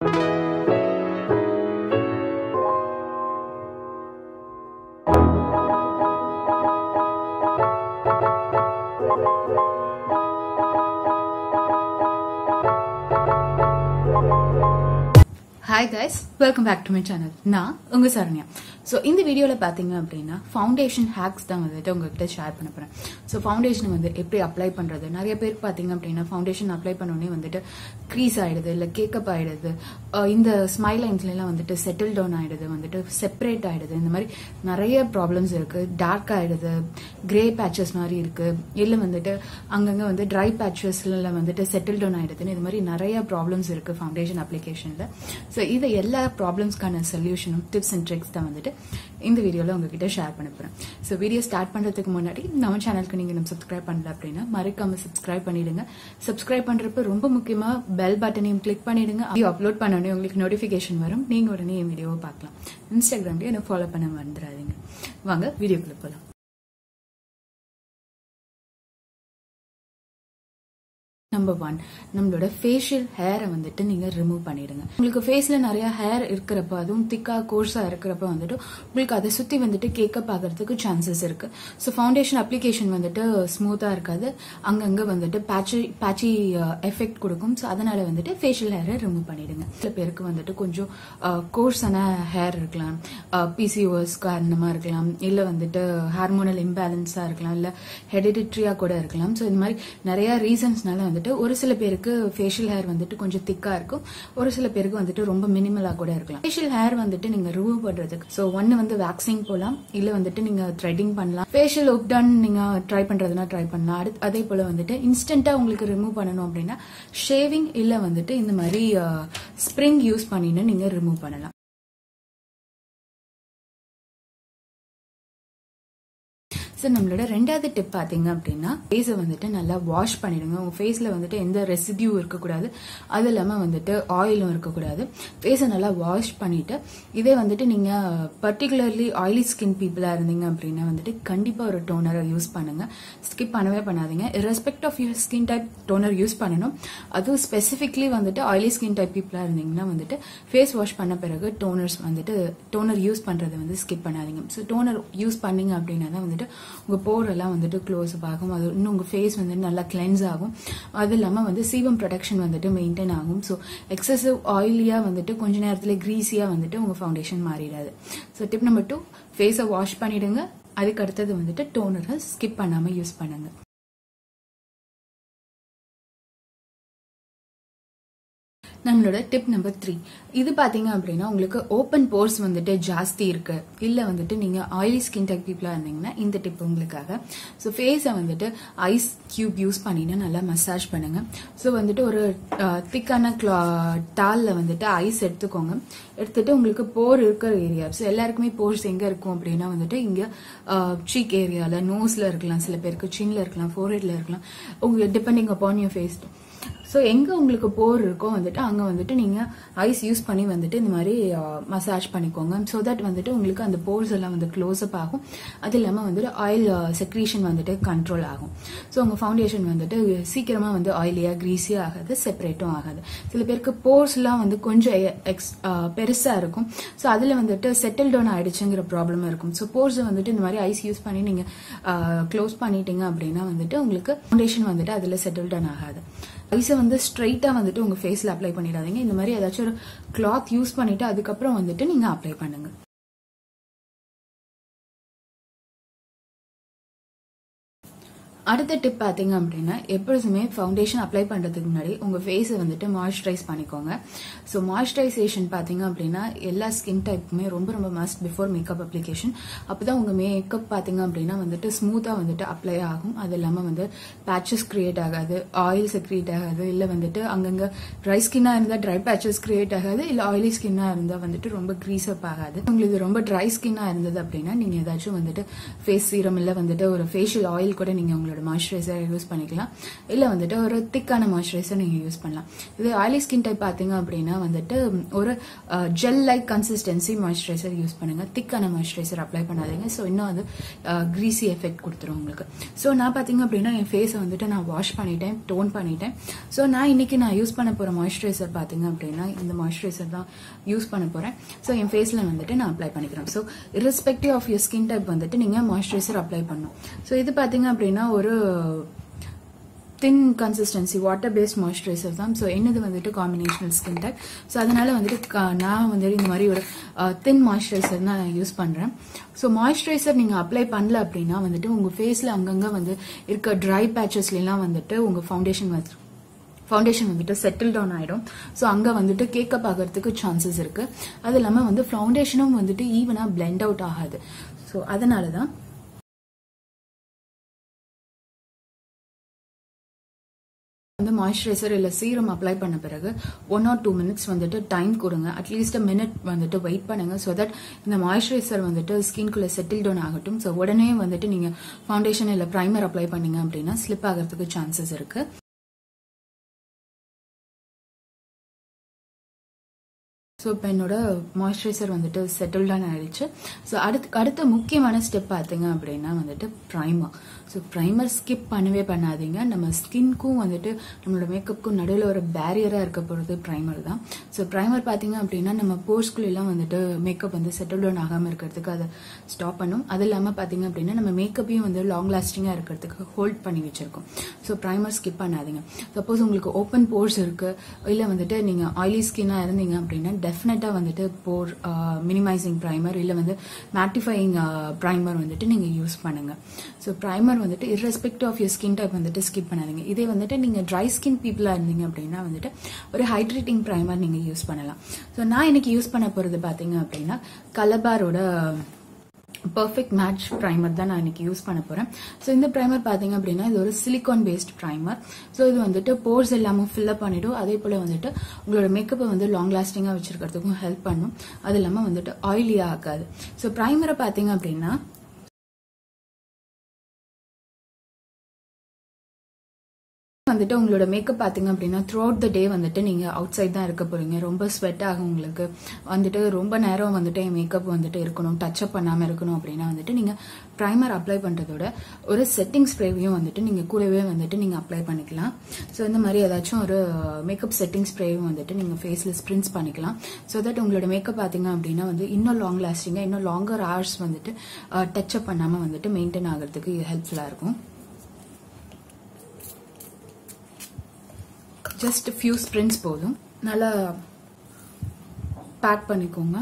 hi guys welcome back to my channel நான் உங்க Saranya so இந்த வீடியோவில் பார்த்தீங்க அப்படின்னா ஃபவுண்டேஷன் ஹேக்ஸ் தான் வந்துட்டு உங்ககிட்ட ஷேர் பண்ண போகிறேன் ஸோ ஃபவுண்டேஷன் வந்து எப்படி அப்ளை பண்ணுறது நிறைய பேருக்கு பார்த்தீங்க அப்படின்னா ஃபவுண்டேஷன் அப்ளை பண்ணோடனே வந்துட்டு க்ரீஸ் ஆயிடுது இல்லை கேக்கப் ஆயிடுது அஹ் இந்த ஸ்மைல் லைன்ஸ்லாம் வந்துட்டு செட்டில் டவுன் ஆயிடுது வந்துட்டு செப்பரேட் ஆயிடுது இந்த மாதிரி நிறைய ப்ராப்ளம்ஸ் இருக்கு டார்க் ஆயிடுது கிரே பேச்சஸ் மாதிரி இருக்கு இல்லை வந்துட்டு அங்கங்க வந்து ட்ரை பேச்சஸ்ல வந்துட்டு செட்டில் டவுன் ஆயிடுதுன்னு இது மாதிரி நிறைய ப்ராப்ளம்ஸ் இருக்கு ஃபவுண்டேஷன் அப்ளிகேஷன்ல ஸோ இது எல்லா ப்ராப்ளம்ஸ்க்கான சொல்யூஷனும் டிப்ஸ் அண்ட் ட்ரிக்ஸ் தான் வந்துட்டு இந்த வீடியோவில் உங்ககிட்ட ஷேர் பண்ண போகிறேன் ஸோ வீடியோ ஸ்டார்ட் பண்ணுறதுக்கு முன்னாடி நம்ம சேனலுக்கு நீங்கள் நம்ம சப்ஸ்கிரைப் பண்ணல அப்படின்னா மறக்காம சப்ஸ்கிரைப் பண்ணிடுங்க சப்ஸ்கிரைப் பண்ணுறப்ப ரொம்ப முக்கியமாக பெல் பட்டனையும் கிளிக் பண்ணிடுங்க வீடியோ அப்லோட் பண்ணோடனே உங்களுக்கு நோட்டிஃபிகேஷன் வரும் நீங்கள் உடனே என் வீடியோவை பார்க்கலாம் இன்ஸ்டாகிராம்லேயே என்ன ஃபாலோ பண்ண மறந்துடாதீங்க வாங்க வீடியோக்குள்ளே போகலாம் நம்பர் ஒன் நம்மளோட ஃபேஷியல் ஹேரை வந்துட்டு நீங்க ரிமூவ் பண்ணிடுங்க உங்களுக்கு ஃபேஸ்ல நிறைய ஹேர் இருக்கிறப்ப அதுவும் திக்கா கோர்ஸா இருக்கிறப்ப வந்துட்டு உங்களுக்கு அதை சுத்தி வந்துட்டு கேக்கப் ஆகிறதுக்கு சான்சஸ் இருக்கு ஸோ ஃபவுண்டேஷன் அப்ளிகேஷன் வந்துட்டு ஸ்மூத்தா இருக்காது அங்கங்க வந்துட்டு பேட்சி பேட்சி எஃபெக்ட் கொடுக்கும் ஸோ அதனால வந்துட்டு ஃபேஷியல் ஹேரை ரிமூவ் பண்ணிடுங்க சில பேருக்கு வந்துட்டு கொஞ்சம் கோர்ஸான ஹேர் இருக்கலாம் பிசிஓஎஸ் காரணமா இருக்கலாம் இல்ல வந்துட்டு ஹார்மோனல் இம்பேலன்ஸா இருக்கலாம் இல்ல ஹெரிடிட்ரியா கூட இருக்கலாம் ஸோ இந்த மாதிரி நிறைய ரீசன்ஸ்னால வந்துட்டு ஒரு சில பேருக்கு ஃபேஷியல் ஹேர் வந்துட்டு கொஞ்சம் திக்கா இருக்கும் ஒரு சில பேருக்கு வந்துட்டு ரொம்ப மினிமலா கூட இருக்கலாம் ஃபேஷியல் ஹேர் வந்துட்டு நீங்க ரிமூவ் பண்றதுக்கு ஸோ ஒன்னு வந்து வேக்சிங் போலாம் இல்ல வந்துட்டு நீங்க த்ரெட்டிங் பண்ணலாம் ஃபேஷியல் ஒப்டன் நீங்க ட்ரை பண்றதுனா ட்ரை பண்ணலாம் அடுத்து அதே போல வந்துட்டு இன்ஸ்டன்டா உங்களுக்கு ரிமூவ் பண்ணணும் அப்படின்னா ஷேவிங் இல்ல வந்துட்டு இந்த மாதிரி ஸ்ப்ரிங் யூஸ் பண்ணின்னு நீங்க ரிமூவ் பண்ணலாம் ஸோ நம்மளோட ரெண்டாவது டிப் பார்த்தீங்க அப்படின்னா ஃபேஸை வந்துட்டு நல்லா வாஷ் பண்ணிடுங்க உங்கள் ஃபேஸில் வந்துட்டு எந்த ரெசிடியூ இருக்கக்கூடாது அது இல்லாமல் வந்துட்டு ஆயிலும் இருக்கக்கூடாது ஃபேஸை நல்லா வாஷ் பண்ணிட்டு இதே வந்துட்டு நீங்கள் பர்டிகுலர்லி ஆயிலி ஸ்கின் பீப்புளாக இருந்தீங்க அப்படின்னா வந்துட்டு கண்டிப்பாக ஒரு டோனரை யூஸ் பண்ணுங்க ஸ்கிப் பண்ணவே பண்ணாதீங்க respect of your skin type toner use பண்ணணும் அதுவும் ஸ்பெசிஃபிக்லி வந்துட்டு ஆயிலி ஸ்கின் டைப் பீப்புளாக இருந்தீங்கன்னா வந்துட்டு ஃபேஸ் வாஷ் பண்ண பிறகு டோனர்ஸ் வந்துட்டு டோனர் யூஸ் பண்ணுறதை வந்து ஸ்கிப் பண்ணாதீங்க ஸோ டோனர் யூஸ் பண்ணீங்க அப்படின்னா தான் வந்துட்டு உங்க போர் எல்லாம் வந்துட்டு க்ளோஸ் அப் ஆகும் அது இன்னும் உங்க ஃபேஸ் வந்து நல்லா கிளென்ஸ் ஆகும் அது இல்லாம வந்து சீபம் ப்ரொடக்ஷன் வந்துட்டு மெயின்டைன் ஆகும் ஸோ எக்ஸசிவ் ஆயிலியா வந்துட்டு கொஞ்ச நேரத்துல கிரீஸியா வந்துட்டு உங்க ஃபவுண்டேஷன் மாறிடாது ஸோ டிப் நம்பர் டூ ஃபேஸை வாஷ் பண்ணிடுங்க அதுக்கு அடுத்தது வந்துட்டு டோனரை ஸ்கிப் பண்ணாம யூஸ் பண்ணுங்க நம்மளோட டிப் நம்பர் த்ரீ இது பாத்தீங்க அப்படின்னா உங்களுக்கு ஓப்பன் போர்ஸ் வந்துட்டு ஜாஸ்தி இருக்கு இல்ல வந்துட்டு நீங்க ஆயிலி ஸ்கின் டைப் பீப்புளா இருந்தீங்கன்னா இந்த டிப் உங்களுக்காக ஸோ ஃபேஸை வந்துட்டு ஐஸ் கியூப் யூஸ் பண்ணினா நல்லா மசாஜ் பண்ணுங்க ஸோ வந்துட்டு ஒரு திக்கான கிளா டால்ல வந்துட்டு ஐஸ் எடுத்துக்கோங்க எடுத்துட்டு உங்களுக்கு போர் இருக்கிற ஏரியா ஸோ எல்லாருக்குமே போர்ஸ் எங்க இருக்கும் அப்படின்னா வந்துட்டு இங்க சீக் ஏரியால நோஸ்ல இருக்கலாம் சில பேருக்கு சின்ல இருக்கலாம் ஃபோர்ஹெட்ல இருக்கலாம் உங்க depending upon your face so எங்கே உங்களுக்கு போர் இருக்கோ வந்துட்டு அங்கே வந்துட்டு நீங்கள் ஐஸ் யூஸ் பண்ணி வந்துட்டு இந்த மாதிரி மசாஜ் பண்ணிக்கோங்க ஸோ தட் வந்துட்டு உங்களுக்கு அந்த போர்ஸ் எல்லாம் வந்து க்ளோஸ் அப் ஆகும் அது இல்லாமல் வந்துட்டு ஆயில் செக்ரீஷன் வந்துட்டு கண்ட்ரோல் ஆகும் ஸோ உங்கள் ஃபவுண்டேஷன் வந்துட்டு சீக்கிரமாக வந்து ஆயிலியாக க்ரீஸியாக ஆகாது செப்பரேட்டும் ஆகாது சில பேருக்கு போர்ஸ்லாம் வந்து கொஞ்சம் எக்ஸ் பெருசாக இருக்கும் ஸோ அதில் வந்துட்டு செட்டில் டவுன் ஆயிடுச்சுங்கிற ப்ராப்ளம் இருக்கும் ஸோ போர்ஸை வந்துட்டு இந்த மாதிரி ஐஸ் யூஸ் பண்ணி நீங்கள் க்ளோஸ் பண்ணிட்டீங்க அப்படின்னா வந்துட்டு உங்களுக்கு ஃபவுண்டேஷன் வந்துட்டு அதில் செட்டில் டவுன் ஆகாது ஐஸை வந்து ஸ்ட்ரைட்டா வந்துட்டு உங்க ஃபேஸ்ல அப்ளை பண்ணிடாதீங்க இந்த மாதிரி ஏதாச்சும் ஒரு கிளாத் யூஸ் பண்ணிட்டு அதுக்கப்புறம் வந்துட்டு நீங்க அப்ளை பண்ணுங்க அடுத்த டிப் பாத்தீங்க அப்படின்னா எப்பொழுதுமே ஃபவுண்டேஷன் அப்ளை பண்றதுக்கு முன்னாடி உங்க ஃபேஸை வந்துட்டு மாய்ஸ்சரைஸ் பண்ணிக்கோங்க ஸோ மாய்ஸ்சரைசேஷன் பாத்தீங்க அப்படின்னா எல்லா ஸ்கின் டைப்புமே ரொம்ப ரொம்ப மஸ்ட் பிஃபோர் மேக்கப் அப்ளிகேஷன் அப்பதான் உங்க மேக்கப் பாத்தீங்க அப்படின்னா வந்துட்டு ஸ்மூத்தா வந்துட்டு அப்ளை ஆகும் அது இல்லாம வந்து பேச்சஸ் கிரியேட் ஆகாது ஆயில் செக்ரியேட் ஆகாது இல்ல வந்துட்டு அங்கங்க ட்ரை ஸ்கின்னா இருந்தா ட்ரை பேச்சஸ் கிரியேட் ஆகாது இல்ல ஆயிலி ஸ்கின்னா இருந்தா வந்துட்டு ரொம்ப க்ரீஸ் அப் ஆகாது உங்களுக்கு ரொம்ப ட்ரை ஸ்கின்னா இருந்தது அப்படின்னா நீங்க ஏதாச்சும் வந்துட்டு ஃபேஸ் சீரம் இல்ல வந்துட்டு ஒரு ஃபேஷியல் ஆயில் கூட நீங்க உங்களோட உங்களோட மாய்ஸ்சரைசர் யூஸ் பண்ணிக்கலாம் இல்லை வந்துட்டு ஒரு திக்கான மாய்ஸ்சரைசர் நீங்கள் யூஸ் பண்ணலாம் இது ஆயிலி ஸ்கின் டைப் பார்த்தீங்க அப்படின்னா வந்துட்டு ஒரு gel like consistency moisturiser use பண்ணுங்க திக்கான மாய்ஸ்சரைசர் அப்ளை பண்ணாதீங்க ஸோ இன்னும் அது க்ரீசி எஃபெக்ட் கொடுத்துரும் உங்களுக்கு ஸோ நான் பார்த்தீங்க அப்படின்னா என் ஃபேஸை வந்துட்டு நான் வாஷ் பண்ணிட்டேன் டோன் பண்ணிட்டேன் ஸோ நான் இன்னைக்கு நான் யூஸ் பண்ண போகிற மாய்ஸ்சரைசர் பார்த்தீங்க அப்படின்னா இந்த மாய்ஸ்சரைசர் தான் யூஸ் பண்ண போகிறேன் ஸோ என் ஃபேஸில் வந்துட்டு நான் அப்ளை பண்ணிக்கிறேன் so irrespective of your skin type வந்துட்டு நீங்கள் மாய்ஸ்சரைசர் அப்ளை பண்ணணும் ஸோ இது பார்த்தீங்க அப்படின்னா ஒரு thin consistency water based moisturiser தான் ஸோ என்னது வந்துட்டு காம்பினேஷனல் ஸ்கின் டைப் ஸோ அதனால வந்துட்டு க- நான் வந்துட்டு இந்த மாதிரி ஒரு தின் மாய்ஸ்சரைசர் தான் நான் யூஸ் பண்ணுறேன் ஸோ மாய்ஸ்சரைசர் நீங்கள் அப்ளை பண்ணல அப்படின்னா வந்துட்டு உங்கள் ஃபேஸில் அங்கங்கே வந்து இருக்க ட்ரை பேச்சஸ்லாம் வந்துட்டு உங்கள் ஃபவுண்டேஷன் வந்து ஃபவுண்டேஷன் வந்துட்டு செட்டில் டவுன் ஆயிடும் ஸோ அங்கே வந்துட்டு கேக்கப் ஆகிறதுக்கு சான்சஸ் இருக்கு அது இல்லாமல் வந்து ஃபவுண்டேஷனும் வந்துட்டு ஈவனாக பிளெண்ட் அவுட் ஆகாது ஸோ அதனால தான் வந்து மாய்ஸ்சரைசர் இல்லை சீரம் அப்ளை பண்ண பிறகு ஒன் ஆர் டூ மினிட்ஸ் வந்துட்டு டைம் கொடுங்க அட்லீஸ்ட் மினிட் வந்துட்டு வெயிட் பண்ணுங்க ஸோ தட் இந்த மாய்ஸ்சரைசர் வந்துட்டு ஸ்கின்குள்ள செட்டில் டவுன் ஆகட்டும் ஸோ உடனே வந்துட்டு நீங்க ஃபவுண்டேஷன் இல்லை ப்ரைமர் அப்ளை பண்ணீங்க அப்படின்னா ஸ்லிப் ஆகிறதுக்கு சான்சஸ் இருக்கு ஸோ இப்போ என்னோட மாய்ஸ்சரைசர் வந்துட்டு செட்டில்டான் ஆயிடுச்சு ஸோ அடுத்து அடுத்த முக்கியமான ஸ்டெப் பார்த்தீங்க அப்படின்னா வந்துட்டு ப்ரைமர் ஸோ ப்ரைமர் ஸ்கிப் பண்ணவே பண்ணாதீங்க நம்ம ஸ்கின்க்கும் வந்துட்டு நம்மளோட மேக்கப்புக்கும் நடுவில் ஒரு பேரியராக இருக்க போகிறது ப்ரைமர் தான் ஸோ ப்ரைமர் பார்த்தீங்க அப்படின்னா நம்ம போர்ஸ்குள்ளெல்லாம் வந்துட்டு மேக்கப் வந்து செட்டில் டவுன் ஆகாமல் இருக்கிறதுக்கு அதை ஸ்டாப் பண்ணும் அது இல்லாமல் பார்த்தீங்க அப்படின்னா நம்ம மேக்கப்பையும் வந்து லாங் லாஸ்டிங்காக இருக்கிறதுக்கு ஹோல்ட் பண்ணி வச்சிருக்கோம் ஸோ ப்ரைமர் ஸ்கிப் பண்ணாதீங்க சப்போஸ் உங்களுக்கு ஓப்பன் போர்ஸ் இருக்கு இல்லை வந்துட்டு நீங்கள் ஆயிலி ஸ்கின்னாக இருந்தீங்க அப்படின்னா டெஃபினட்டாக வந்துட்டு போர் மினிமைசிங் ப்ரைமர் இல்லை வந்து மேட்டிஃபையிங் ப்ரைமர் வந்துட்டு நீங்கள் யூஸ் பண்ணுங்க ஸோ ப்ரைமர் வந்துட்டு irrespective of your skin type வந்துட்டு ஸ்கிப் பண்ணாதீங்க இதே வந்துட்டு நீங்கள் ட்ரை ஸ்கின் பீப்புளாக இருந்தீங்க அப்படின்னா வந்துட்டு ஒரு ஹைட்ரேட்டிங் ப்ரைமர் நீங்கள் யூஸ் பண்ணலாம் ஸோ நான் இன்னைக்கு யூஸ் பண்ண போகிறது பார்த்தீங்க அப்படின்னா கலபாரோட பர்ஃபெக்ட் மேட்ச் ப்ரைமர் தான் நான் இன்னைக்கு யூஸ் பண்ண போறேன் ஸோ இந்த ப்ரைமர் பார்த்தீங்க அப்படின்னா இது ஒரு சிலிகான் பேஸ்ட் ப்ரைமர் ஸோ இது வந்துட்டு போர்ஸ் எல்லாமே ஃபில்அப் பண்ணிடும் அதே போல வந்துட்டு உங்களோட மேக்கப்பை வந்து லாங் லாஸ்டிங்காக வச்சிருக்கிறதுக்கும் ஹெல்ப் பண்ணும் அது இல்லாமல் வந்துட்டு ஆயிலியாக ஆகாது ஸோ ப்ரைமரை பார்த்தீங்க அப்படின்னா வந்துட்டு உங்களோட மேக்கப் பாத்தீங்க அப்படின்னா த்ரூ அவுட் த டே வந்துட்டு நீங்க அவுட் சைட் தான் இருக்க போறீங்க ரொம்ப ஸ்வெட் ஆகும் உங்களுக்கு வந்துட்டு ரொம்ப நேரம் வந்துட்டு என் மேக்கப் வந்துட்டு இருக்கணும் டச் அப் பண்ணாம இருக்கணும் அப்படின்னா வந்துட்டு நீங்க ப்ரைமர் அப்ளை பண்றதோட ஒரு செட்டிங் ஸ்ப்ரேவையும் வந்துட்டு நீங்க கூடவே வந்துட்டு நீங்க அப்ளை பண்ணிக்கலாம் ஸோ இந்த மாதிரி ஏதாச்சும் ஒரு மேக்கப் செட்டிங் ஸ்ப்ரேவும் வந்துட்டு நீங்க ஃபேஸ்ல ஸ்ப்ரின்ஸ் பண்ணிக்கலாம் ஸோ தட் உங்களோட மேக்கப் பாத்தீங்க அப்படின்னா வந்து இன்னும் லாங் லாஸ்டிங்கா இன்னும் லாங்கர் ஹவர்ஸ் வந்துட்டு டச் அப் பண்ணாம வந்துட்டு மெயின்டைன் ஆகிறதுக்கு ஹெல்ப்ஃபுல்லா இருக்கும் ஜஸ்ட் ஃபியூ ஸ்ப்ரின்ஸ் போதும் நல்லா பேக் பண்ணிக்கோங்க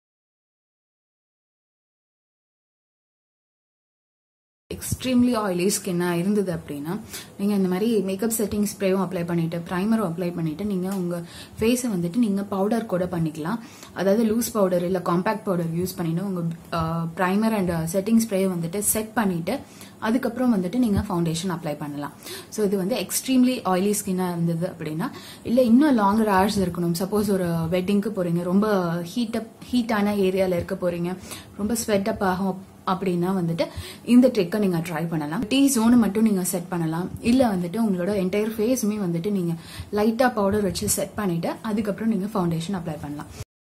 எக்ஸ்ட்ரீம்லி ஆயிலி ஸ்கின்னாக இருந்தது அப்படின்னா நீங்கள் இந்த மாதிரி மேக்கப் செட்டிங் ஸ்ப்ரேவும் அப்ளை பண்ணிட்டு ப்ரைமரும் அப்ளை பண்ணிட்டு நீங்கள் உங்கள் ஃபேஸை வந்துட்டு நீங்கள் பவுடர் கூட பண்ணிக்கலாம் அதாவது லூஸ் பவுடர் இல்லை காம்பேக்ட் பவுடர் யூஸ் பண்ணிட்டு உங்கள் ப்ரைமர் அண்ட் செட்டிங் ஸ்ப்ரே வந்துட்டு செட் பண்ணிட்டு அதுக்கப்புறம் வந்துட்டு நீங்கள் ஃபவுண்டேஷன் அப்ளை பண்ணலாம் ஸோ இது வந்து எக்ஸ்ட்ரீம்லி ஆயிலி ஸ்கின்னாக இருந்தது அப்படின்னா இல்லை இன்னும் லாங்கர் ஹவர்ஸ் இருக்கணும் சப்போஸ் ஒரு வெட்டிங்க்கு போகிறீங்க ரொம்ப ஹீட்டப் ஹீட்டான ஏரியாவில் இருக்க போகிறீங்க ரொம்ப ஸ்வெட் அப் ஆகும் அப்படின்னா வந்துட்டு இந்த ட்ரிக்கை நீங்க ட்ரை பண்ணலாம் டீ ஜோனு மட்டும் நீங்க செட் பண்ணலாம் இல்ல வந்துட்டு உங்களோட என்டையர் ஃபேஸுமே வந்துட்டு நீங்க லைட்டா பவுடர் வச்சு செட் பண்ணிட்டு அதுக்கப்புறம் நீங்க ஃபவுண்டேஷன் அப்ளை பண்ணலாம்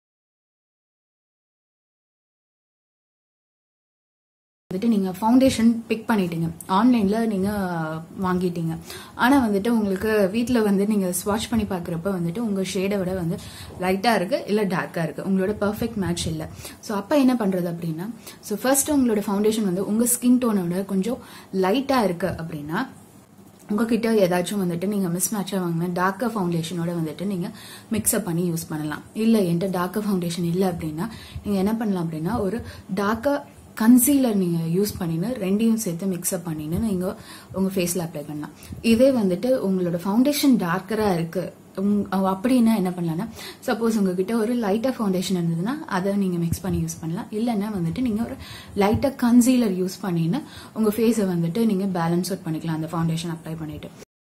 வந்துட்டு நீங்க ஃபவுண்டேஷன் பிக் பண்ணிட்டீங்க ஆன்லைன்ல நீங்க வாங்கிட்டீங்க ஆனா வந்துட்டு உங்களுக்கு வீட்ல வந்து நீங்க ஸ்வாட்ச் பண்ணி பாக்குறப்ப வந்துட்டு உங்க ஷேடை விட வந்து லைட்டா இருக்கு இல்ல டார்க்கா இருக்கு உங்களோட பர்ஃபெக்ட் மேட்ச் இல்ல சோ அப்ப என்ன பண்றது அப்படின்னா சோ ஃபர்ஸ்ட் உங்களோட ஃபவுண்டேஷன் வந்து உங்க ஸ்கின் டோனோட கொஞ்சம் லைட்டா இருக்கு அப்படின்னா உங்ககிட்ட ஏதாச்சும் வந்துட்டு நீங்க மிஸ் மேட்சா வாங்கின டார்க்கர் ஃபவுண்டேஷனோட வந்துட்டு நீங்க மிக்ஸ்அப் பண்ணி யூஸ் பண்ணலாம் இல்ல என்கிட்ட டார்க்கர் ஃபவுண்டேஷன் இல்ல அப்படின்னா நீங்க என்ன பண்ணலாம் அப்படின்னா ஒரு டார்க்கர் கன்சீலர் நீங்க யூஸ் பண்ணின்னு ரெண்டையும் சேர்த்து மிக்ஸ்அப் பண்ணின்னு நீங்க உங்க ஃபேஸ்ல அப்ளை பண்ணலாம் இதே வந்துட்டு உங்களோட ஃபவுண்டேஷன் டார்க்கரா இருக்கு உம், அப்படின்னா என்ன பண்ணலாம்னா சப்போஸ் உங்ககிட்ட ஒரு லைட்டா ஃபவுண்டேஷன் இருந்ததுன்னா அதை நீங்க மிக்ஸ் பண்ணி யூஸ் பண்ணலாம் இல்லைன்னா வந்துட்டு நீங்க ஒரு லைட்டா கன்சீலர் யூஸ் பண்ணின்னு உங்க ஃபேஸை வந்துட்டு நீங்க பேலன்ஸ் அவுட் பண்ணிக்கலாம் அந்த ஃபவுண்டேஷன் அப்ளை பண்ணிட்டு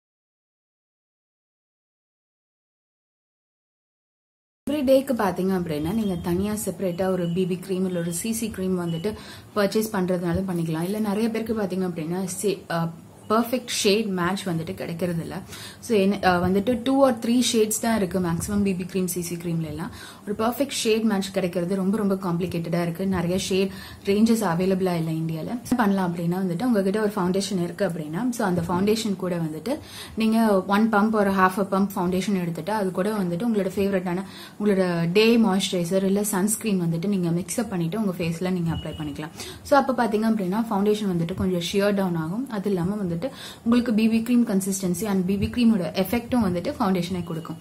எவ்ரி டேக்கு பாத்தீங்க அப்படின்னா நீங்க தனியா செப்பரேட்டா ஒரு பிபி க்ரீம் இல்ல ஒரு சிசி க்ரீம் வந்துட்டு பர்ச்சேஸ் பண்றதுனால பண்ணிக்கலாம் இல்ல நிறைய பேருக்கு பாத்தீங்க அப்படின்னா பர்ஃபெக்ட் ஷேட் மேட்ச் வந்துட்டு கிடைக்கிறது இல்ல ஸோ என்ன வந்துட்டு டூ ஆர் த்ரீ ஷேட்ஸ் தான் இருக்கு மேக்ஸிமம் பிபி க்ரீம் சிசி க்ரீம்ல எல்லாம் ஒரு பர்ஃபெக்ட் ஷேட் மேட்ச் கிடைக்கிறது ரொம்ப ரொம்ப காம்ப்ளிகேட்டடா இருக்கு நிறைய ஷேட் ரேஞ்சஸ் அவைலபிளா இல்லை இந்தியால பண்ணலாம் அப்படின்னா வந்துட்டு உங்ககிட்ட ஒரு ஃபவுண்டேஷன் இருக்கு அப்படின்னா ஸோ அந்த ஃபவுண்டேஷன் கூட வந்துட்டு நீங்க ஒன் பம்ப் ஒரு ஹாஃப் அ பம்ப் ஃபவுண்டேஷன் எடுத்துட்டு அது கூட வந்துட்டு உங்களோட ஃபேவரட்டான உங்களோட டே மாய்ஸ்சரைசர் இல்ல சன்ஸ்கிரீன் வந்துட்டு நீங்க மிக்ஸ்அப் பண்ணிட்டு உங்க ஃபேஸ்ல நீங்க அப்ளை பண்ணிக்கலாம் ஸோ அப்போ பாத்தீங்க அப்படின்னா ஃபவுண்டேஷன் வந்துட்டு கொஞ்சம் ஷியர் டவுன் ஆகும் அது இல்லாம வந்துட்டு உங்களுக்கு BB cream consistency and BB க்ரீமோட எஃபெக்டும் வந்துட்டு ஃபவுண்டேஷனை கொடுக்கும்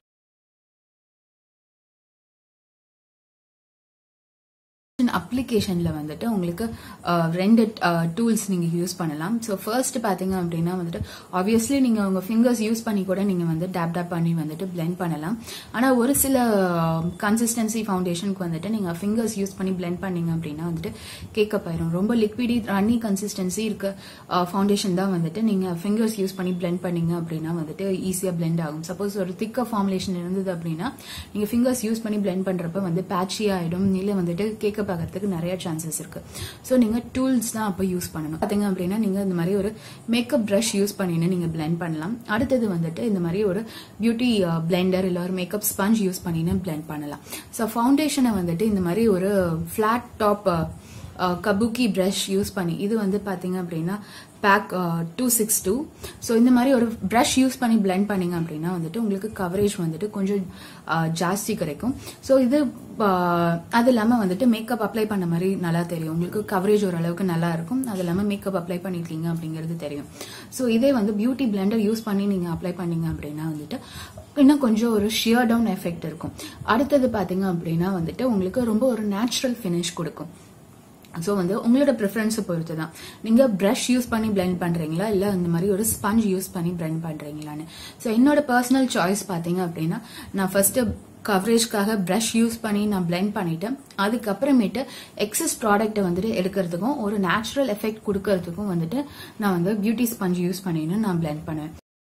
அப்ளிகேஷன்ல வந்துட்டு உங்களுக்கு ரெண்டு டூல்ஸ் நீங்க யூஸ் பண்ணலாம் ஸோ ஃபர்ஸ்ட் பாத்தீங்க அப்படின்னா வந்துட்டு ஆப்வியஸ்லி நீங்க உங்க ஃபிங்கர்ஸ் யூஸ் பண்ணி கூட நீங்க வந்து டேப் டேப் பண்ணி வந்துட்டு பிளெண்ட் பண்ணலாம் ஆனா ஒரு சில கன்சிஸ்டன்சி ஃபவுண்டேஷனுக்கு வந்துட்டு நீங்க ஃபிங்கர்ஸ் யூஸ் பண்ணி பிளெண்ட் பண்ணீங்க அப்படின்னா வந்துட்டு கேக்கப் ஆயிரும் ரொம்ப லிக்விடி ரன்னி கன்சிஸ்டன்சி இருக்க ஃபவுண்டேஷன் தான் வந்துட்டு நீங்க ஃபிங்கர்ஸ் யூஸ் பண்ணி பிளெண்ட் பண்ணீங்க அப்படின்னா வந்துட்டு ஈஸியா பிளெண்ட் ஆகும் சப்போஸ் ஒரு திக்க ஃபார்முலேஷன் இருந்தது அப்படின்னா நீங்க ஃபிங்கர்ஸ் யூஸ் பண்ணி பிளெண்ட் பண்றப்ப வந்து பேட்சி ஆயிடும் இல்ல வந்துட்டு கேக்கப் ஆகிறதுக்கு நிறைய சான்சஸ் இருக்கு ஸோ நீங்க டூல்ஸ் தான் அப்போ யூஸ் பண்ணணும் பாத்தீங்க அப்படின்னா நீங்க இந்த மாதிரி ஒரு மேக்கப் ப்ரஷ் யூஸ் பண்ணின்னு நீங்க பிளெண்ட் பண்ணலாம் அடுத்தது வந்துட்டு இந்த மாதிரி ஒரு பியூட்டி பிளெண்டர் இல்ல ஒரு மேக்கப் ஸ்பஞ்ச் யூஸ் பண்ணின்னு பிளெண்ட் பண்ணலாம் ஸோ ஃபவுண்டேஷனை வந்துட்டு இந்த மாதிரி ஒரு flat top kabuki brush use பண்ணி இது வந்து பாத்தீங்க அப்படின்னா back to six two so இந்த மாதிரி ஒரு ப்ரஷ் யூஸ் பண்ணி பிளெண்ட் பண்ணீங்க அப்படின்னா வந்துட்டு உங்களுக்கு கவரேஜ் வந்துட்டு கொஞ்சம் ஜாஸ்தி கிடைக்கும் ஸோ இது அது இல்லாமல் வந்துட்டு மேக்கப் அப்ளை பண்ண மாதிரி நல்லா தெரியும் உங்களுக்கு கவரேஜ் ஓரளவுக்கு நல்லா இருக்கும் அது இல்லாமல் மேக்கப் அப்ளை பண்ணிருக்கீங்க அப்படிங்கிறது தெரியும் ஸோ இதே வந்து பியூட்டி பிளெண்டர் யூஸ் பண்ணி நீங்கள் அப்ளை பண்ணீங்க அப்படின்னா வந்துட்டு இன்னும் கொஞ்சம் ஒரு ஷியர் டவுன் எஃபெக்ட் இருக்கும் அடுத்தது பார்த்தீங்க அப்படின்னா வந்துட்டு உங்களுக்கு ரொம்ப ஒரு நேச்சுரல் ஃபினிஷ் கொடுக்கும் ஸோ வந்து உங்களோட ப்ரிஃபரன்ஸை பொறுத்து தான் நீங்க ப்ரஷ் யூஸ் பண்ணி பிளெண்ட் பண்றீங்களா இல்ல இந்த மாதிரி ஒரு ஸ்பஞ்ச் யூஸ் பண்ணி பிளெண்ட் பண்றீங்களான்னு ஸோ என்னோட பர்சனல் சாய்ஸ் பாத்தீங்க அப்படின்னா நான் ஃபர்ஸ்ட் கவரேஜ்க்காக ப்ரஷ் யூஸ் பண்ணி நான் பிளெண்ட் பண்ணிட்டேன் அதுக்கப்புறமேட்டு எக்ஸஸ் ப்ராடக்ட்டை வந்துட்டு எடுக்கிறதுக்கும் ஒரு நேச்சுரல் எஃபெக்ட் கொடுக்கறதுக்கும் வந்துட்டு நான் வந்து பியூட்டி ஸ்பஞ்ச் யூஸ் பண்ணின்னு நான் பிளெண்ட் பண்ணுவேன்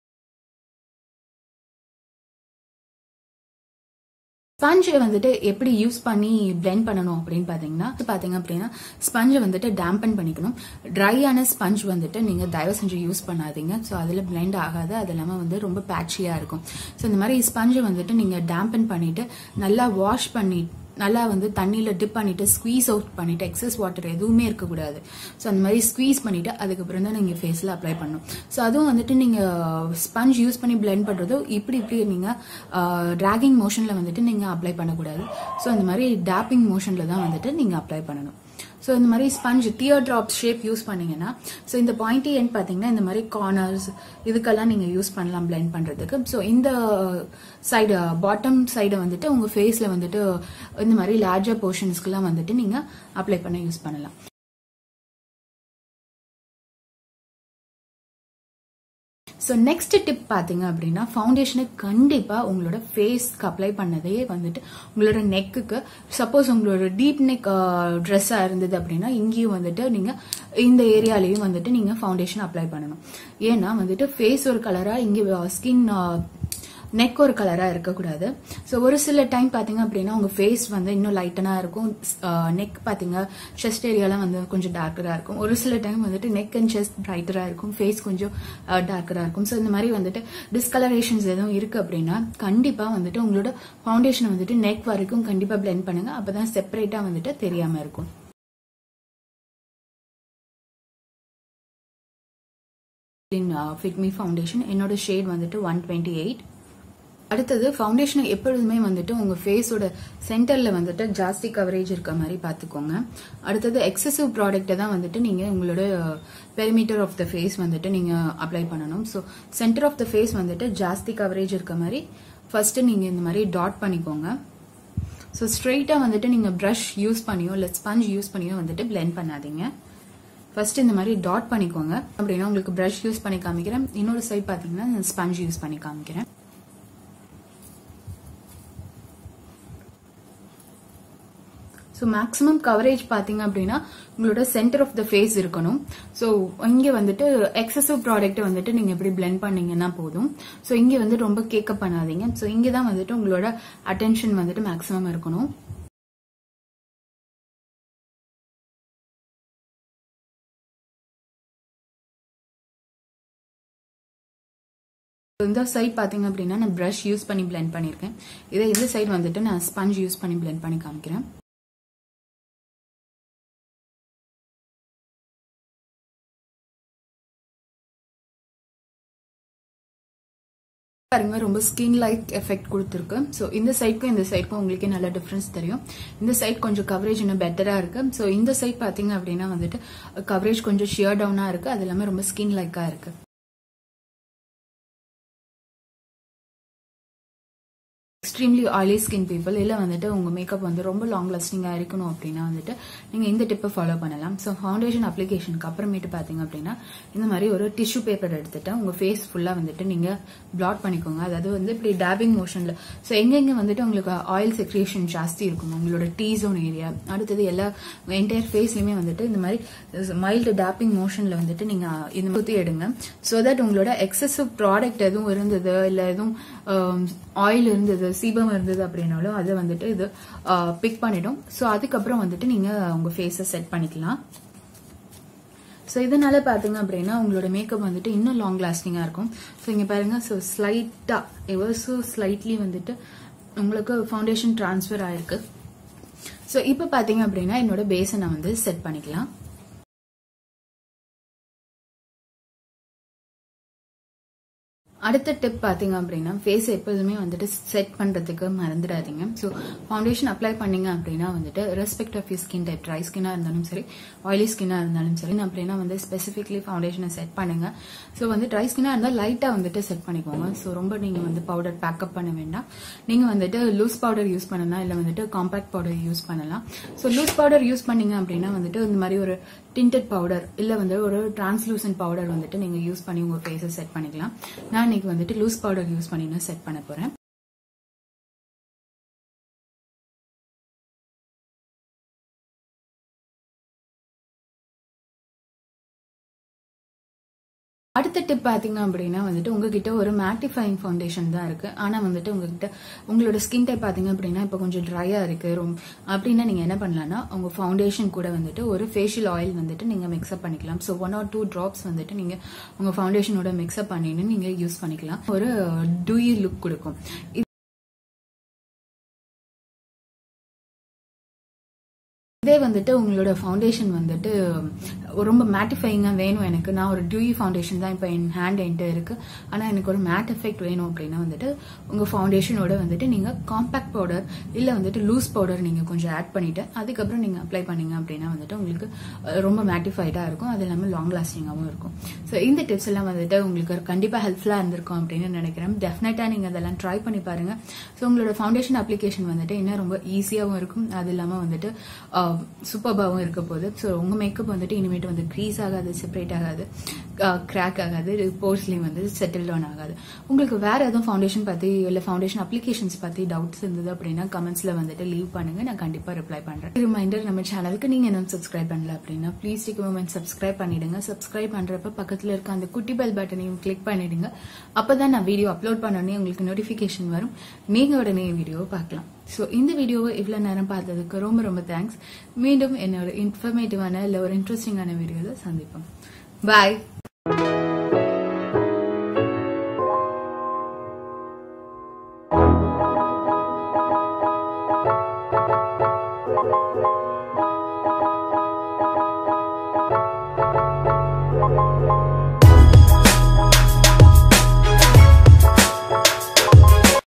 ஸ்பஞ்சை வந்துட்டு எப்படி யூஸ் பண்ணி பிளெண்ட் பண்ணணும் அப்படின்னு பாத்தீங்கன்னா பாத்தீங்க அப்படின்னா ஸ்பஞ்சை வந்துட்டு டேம்பன் பண்ணிக்கணும் ட்ரையான ஸ்பஞ்ச் வந்துட்டு நீங்க தயவு செஞ்சு யூஸ் பண்ணாதீங்க ஸோ அதுல பிளெண்ட் ஆகாது அது இல்லாம வந்து ரொம்ப பேட்சியா இருக்கும் ஸோ இந்த மாதிரி ஸ்பஞ்சை வந்துட்டு நீங்க டேம்பன் பண்ணிட்டு நல்லா வாஷ் பண்ணி நல்லா வந்து தண்ணியில டிப் பண்ணிட்டு ஸ்குவீஸ் அவுட் பண்ணிட்டு எக்ஸஸ் வாட்டர் எதுவுமே இருக்கக்கூடாது ஸோ அந்த மாதிரி ஸ்குவீஸ் பண்ணிட்டு அதுக்கப்புறம் தான் நீங்க ஃபேஸ்ல அப்ளை பண்ணணும் ஸோ அதுவும் வந்துட்டு நீங்க ஸ்பஞ்ச் யூஸ் பண்ணி பிளெண்ட் பண்றதோ இப்படி இப்படி நீங்க டிராகிங் மோஷன்ல வந்துட்டு நீங்க அப்ளை பண்ணக்கூடாது ஸோ இந்த மாதிரி டேப்பிங் மோஷன்ல தான் வந்துட்டு நீங்க அப்ளை பண்ணணும் ஸோ இந்த மாதிரி sponge tear drop shape use பண்ணீங்கன்னா ஸோ இந்த பாயிண்டி எண்ட் பார்த்தீங்கன்னா இந்த மாதிரி கார்னர்ஸ் இதுக்கெல்லாம் நீங்கள் யூஸ் பண்ணலாம் பிளெண்ட் பண்ணுறதுக்கு ஸோ இந்த சைடு பாட்டம் சைடை வந்துட்டு உங்கள் ஃபேஸில் வந்துட்டு இந்த மாதிரி லார்ஜர் போர்ஷன்ஸ்க்குலாம் வந்துட்டு நீங்கள் அப்ளை பண்ண யூஸ் பண்ணலாம் ஸோ நெக்ஸ்ட் டிப் பார்த்தீங்க அப்படின்னா ஃபவுண்டேஷனை கண்டிப்பாக உங்களோட ஃபேஸ்க்கு அப்ளை பண்ணதே வந்துட்டு உங்களோட நெக்குக்கு சப்போஸ் உங்களோட டீப் நெக் ட்ரெஸ்ஸாக இருந்தது அப்படின்னா இங்கேயும் வந்துட்டு நீங்கள் இந்த ஏரியாலையும் வந்துட்டு நீங்கள் ஃபவுண்டேஷன் அப்ளை பண்ணணும் ஏன்னா வந்துட்டு ஃபேஸ் ஒரு கலராக இங்கே ஸ்கின் நெக் ஒரு கலரா இருக்கக்கூடாது ஸோ ஒரு சில டைம் பாத்தீங்க அப்படின்னா உங்க ஃபேஸ் வந்து இன்னும் லைட்டனா இருக்கும் நெக் பாத்தீங்க செஸ்ட் ஏரியாலாம் வந்து கொஞ்சம் டார்க்கரா இருக்கும் ஒரு சில டைம் வந்துட்டு நெக் அண்ட் செஸ்ட் பிரைட்டரா இருக்கும் ஃபேஸ் கொஞ்சம் டார்க்கரா இருக்கும் ஸோ இந்த மாதிரி வந்துட்டு டிஸ்கலரேஷன்ஸ் எதுவும் இருக்கு அப்படின்னா கண்டிப்பா வந்துட்டு உங்களோட ஃபவுண்டேஷன் வந்துட்டு நெக் வரைக்கும் கண்டிப்பா பிளெண்ட் பண்ணுங்க அப்பதான் செப்பரேட்டா வந்துட்டு தெரியாம இருக்கும் ஃபிட்மி ஃபவுண்டேஷன் என்னோட ஷேட் வந்துட்டு ஒன் டுவெண்ட்டி எயிட் அடுத்தது ஃபவுண்டேஷனை எப்பொழுதுமே வந்துட்டு உங்க ஃபேஸோட சென்டர்ல வந்துட்டு ஜாஸ்தி கவரேஜ் இருக்க மாதிரி பாத்துக்கோங்க அடுத்தது எக்ஸசிவ் ப்ராடக்ட்டை தான் வந்துட்டு நீங்க உங்களோட பெரிமீட்டர் ஆஃப் த ஃபேஸ் வந்துட்டு நீங்க அப்ளை பண்ணணும் so centre of the face வந்துட்டு ஜாஸ்தி கவரேஜ் இருக்க மாதிரி ஃபர்ஸ்ட் நீங்க இந்த மாதிரி டாட் பண்ணிக்கோங்க ஸோ ஸ்ட்ரெயிட்டா வந்துட்டு நீங்க ப்ரஷ் யூஸ் பண்ணியோ இல்லை ஸ்பஞ்ச் யூஸ் பண்ணியோ வந்துட்டு பிளெண்ட் பண்ணாதீங்க ஃபர்ஸ்ட் இந்த மாதிரி டாட் பண்ணிக்கோங்க அப்படின்னா உங்களுக்கு ப்ரஷ் யூஸ் பண்ணி காமிக்கிறேன் இன்னொரு சைட் பாத்தீங்கன்னா ஸ்பஞ்ச் யூஸ் பண்ணி காமிக்கிறேன் ஸோ மேக்ஸிமம் கவரேஜ் பார்த்தீங்க அப்படின்னா உங்களோட சென்டர் ஆஃப் த ஃபேஸ் இருக்கணும் ஸோ இங்கே வந்துட்டு எக்ஸசிவ் ப்ராடக்ட் வந்துட்டு நீங்கள் எப்படி பிளெண்ட் பண்ணீங்கன்னா போதும் ஸோ இங்கே வந்து ரொம்ப கேக்கப் பண்ணாதீங்க ஸோ இங்கே தான் வந்துட்டு உங்களோட அட்டென்ஷன் வந்துட்டு மேக்ஸிமம் இருக்கணும் இந்த சைட் பாத்தீங்க அப்படின்னா நான் ப்ரஷ் யூஸ் பண்ணி பிளெண்ட் பண்ணியிருக்கேன் இதே இந்த சைடு வந்துட்டு நான் ஸ்பஞ்ச் யூஸ் பண்ணி பிளெண்ட் பண்ணி காமிக்கிறேன் பாருங்க ரொம்ப ஸ்கின் லைக் எஃபெக்ட் கொடுத்துருக்கு ஸோ இந்த சைட்க்கும் இந்த சைட்க்கும் உங்களுக்கே நல்ல டிஃப்ரென்ஸ் தெரியும் இந்த சைட் கொஞ்சம் கவரேஜ் இன்னும் பெட்டரா இருக்கு ஸோ இந்த சைட் பாத்தீங்க அப்படின்னா வந்துட்டு கவரேஜ் கொஞ்சம் ஷியர் டவுனா இருக்கு அது எல்லாமே ரொம்ப ஸ்கின் லைக்கா இருக்கு எக்ஸ்ட்ரீம்லி ஆயிலி ஸ்கின் பீப்புள் இல்லை வந்துட்டு உங்கள் மேக்கப் வந்து ரொம்ப லாங் லாஸ்டிங்காக இருக்கணும் அப்படின்னா வந்துட்டு நீங்கள் இந்த டிப்பை ஃபாலோ பண்ணலாம் ஸோ ஃபவுண்டேஷன் அப்ளிகேஷனுக்கு அப்புறமேட்டு பார்த்தீங்க அப்படின்னா இந்த மாதிரி ஒரு டிஷ்யூ பேப்பர் எடுத்துட்டு உங்கள் ஃபேஸ் ஃபுல்லாக வந்துட்டு நீங்கள் பிளாட் பண்ணிக்கோங்க அதாவது வந்து இப்படி டேபிங் மோஷனில் ஸோ எங்கெங்கே வந்துட்டு உங்களுக்கு ஆயில் செக்ரியேஷன் ஜாஸ்தி இருக்கும் உங்களோட டீ ஜோன் ஏரியா அடுத்தது எல்லா என்டையர் ஃபேஸ்லையுமே வந்துட்டு இந்த மாதிரி மைல்டு டேப்பிங் மோஷனில் வந்துட்டு நீங்கள் இந்த ஊற்றி எடுங்க ஸோ தட் உங்களோட எக்ஸசிவ் ப்ராடக்ட் எதுவும் இருந்தது இல்லை எதுவும் ஆயில் இருந்தது சீபம் இருந்தது அப்படின்னாலும் அதை வந்துட்டு இது பிக் பண்ணிடும் ஸோ அதுக்கப்புறம் வந்துட்டு நீங்கள் உங்கள் ஃபேஸை செட் பண்ணிக்கலாம் ஸோ இதனால பார்த்தீங்க அப்படின்னா உங்களோட மேக்கப் வந்துட்டு இன்னும் லாங் லாஸ்டிங்காக இருக்கும் ஸோ இங்கே பாருங்க ஸோ ஸ்லைட்டாக எவர்ஸோ ஸ்லைட்லி வந்துட்டு உங்களுக்கு ஃபவுண்டேஷன் ட்ரான்ஸ்ஃபர் ஆயிருக்கு ஸோ இப்போ பார்த்தீங்க அப்படின்னா என்னோட பேஸை நான் வந்து செட் பண்ணிக்கலாம் அடுத்த டிப் பாத்தீங்க அப்படின்னா ஃபேஸ் எப்போதுமே வந்துட்டு செட் பண்றதுக்கு மறந்துடாதீங்க ஸோ ஃபவுண்டேஷன் அப்ளை பண்ணீங்க அப்படின்னா வந்துட்டு respect of you skin type dry ஸ்கின்னா இருந்தாலும் சரி ஆயிலி ஸ்கின்னா இருந்தாலும் சரி அப்படின்னா வந்து ஸ்பெசிஃபிக்லி ஃபவுண்டேஷனை செட் பண்ணுங்க ஸோ வந்து ட்ரை ஸ்கின்னா இருந்தால் லைட்டா வந்துட்டு செட் பண்ணிக்கோங்க ஸோ ரொம்ப நீங்க வந்து பவுடர் பேக்கப் பண்ண வேண்டாம் நீங்க வந்துட்டு லூஸ் பவுடர் யூஸ் பண்ணலாம் இல்லை வந்துட்டு காம்பாக்ட் பவுடர் யூஸ் பண்ணலாம் ஸோ லூஸ் பவுடர் யூஸ் பண்ணீங்க அப்படின்னா வந்துட்டு இந்த மாதிரி ஒரு டிண்டட் பவுடர் இல்லை வந்து ஒரு டிரான்ஸ்லூசன் பவுடர் வந்துட்டு நீங்க யூஸ் பண்ணி உங்க ஃபேஸை செட் பண்ணிக்கலாம் நான் இன்னைக்கு வந்துட்டு லூஸ் பவுடர் யூஸ் பண்ணி நான் செட் பண்ண போறேன் அடுத்த டிப் பாத்தீங்க அப்படின்னா வந்துட்டு உங்ககிட்ட ஒரு மேட்டிஃபைங் ஃபவுண்டேஷன் தான் இருக்கு ஆனா வந்துட்டு உங்ககிட்ட உங்களோட ஸ்கின் டைப் பாத்தீங்க அப்படின்னா இப்போ கொஞ்சம் ட்ரையா இருக்கு ரொம்ப அப்படின்னா நீங்க என்ன பண்ணலாம்னா உங்க ஃபவுண்டேஷன் கூட வந்துட்டு ஒரு ஃபேஷியல் ஆயில் வந்துட்டு நீங்க மிக்ஸ்அப் பண்ணிக்கலாம் so one or two drops வந்துட்டு நீங்க உங்க ஃபவுண்டேஷனோட மிக்ஸ்அப் பண்ணின்னு நீங்க யூஸ் பண்ணிக்கலாம் ஒரு டூயி லுக் கொடுக்கும் இதே வந்துட்டு உங்களோட ஃபவுண்டேஷன் வந்துட்டு ரொம்ப மேட்டிஃபைங்காக வேணும் எனக்கு நான் ஒரு டியூயி ஃபவுண்டேஷன் தான் இப்போ என் ஹேண்ட் என்கிட்ட இருக்கு ஆனால் எனக்கு ஒரு மேட் எஃபெக்ட் வேணும் அப்படின்னா வந்துட்டு உங்கள் ஃபவுண்டேஷனோட வந்துட்டு நீங்கள் காம்பாக்ட் பவுடர் இல்லை வந்துட்டு லூஸ் பவுடர் நீங்கள் கொஞ்சம் ஆட் பண்ணிட்டு அதுக்கப்புறம் நீங்கள் அப்ளை பண்ணீங்க அப்படின்னா வந்துட்டு உங்களுக்கு ரொம்ப மேட்டிஃபைடாக இருக்கும் அது இல்லாமல் லாங் லாஸ்டிங்காகவும் இருக்கும் ஸோ இந்த டிப்ஸ் எல்லாம் வந்துட்டு உங்களுக்கு கண்டிப்பாக ஹெல்ப்ஃபுல்லாக இருந்திருக்கும் அப்படின்னு நினைக்கிறேன் டெஃபினட்டாக நீங்கள் அதெல்லாம் ட்ரை பண்ணி பாருங்க ஸோ உங்களோட ஃபவுண்டேஷன் அப்ளிகேஷன் வந்துட்டு இன்னும் ரொம்ப ஈஸியாகவும் இருக்கும் அது இல்லாமல் வந்துட்டு சூப்பர்பாகவும் இருக்க போகுது ஸோ உங்கள் மேக்கப் வந்துட்டு இனிமேட்டு வந்து க்ரீஸ் ஆகாது செப்பரேட் ஆகாது கிராக் ஆகாது போர்ஸ்லேயும் வந்து செட்டில் டவுன் ஆகாது உங்களுக்கு வேற எதுவும் ஃபவுண்டேஷன் பற்றி இல்லை ஃபவுண்டேஷன் அப்ளிகேஷன்ஸ் பற்றி டவுட்ஸ் இருந்தது அப்படின்னா கமெண்ட்ஸில் வந்துட்டு லீவ் பண்ணுங்க நான் கண்டிப்பாக ரிப்ளை பண்ணுறேன் ரிமைண்டர் நம்ம சேனலுக்கு நீங்கள் என்ன சப்ஸ்கிரைப் பண்ணல அப்படின்னா ப்ளீஸ் டேக் மூமெண்ட் சப்ஸ்கிரைப் பண்ணிடுங்க சப்ஸ்கிரைப் பண்ணுறப்ப பக்கத்தில் இருக்க அந்த குட்டி பெல் பட்டனையும் கிளிக் பண்ணிடுங்க அப்போ தான் நான் வீடியோ அப்லோட் பண்ணோன்னே உங்களுக்கு நோட்டிஃபிகேஷன் வரும் நீங்கள் உடனே வீடியோவை பார்க்கலாம் ஸோ இந்த வீடியோவை இவ்வளோ நேரம் பார்த்ததுக்கு ரொம்ப ரொம்ப தேங்க்ஸ் மீண்டும் என்னோட இன்ஃபர்மேட்டிவான இல்லை ஒரு இன்ட்ரெஸ்டிங்கான வீடியோவில் சந்திப்போம் பாய்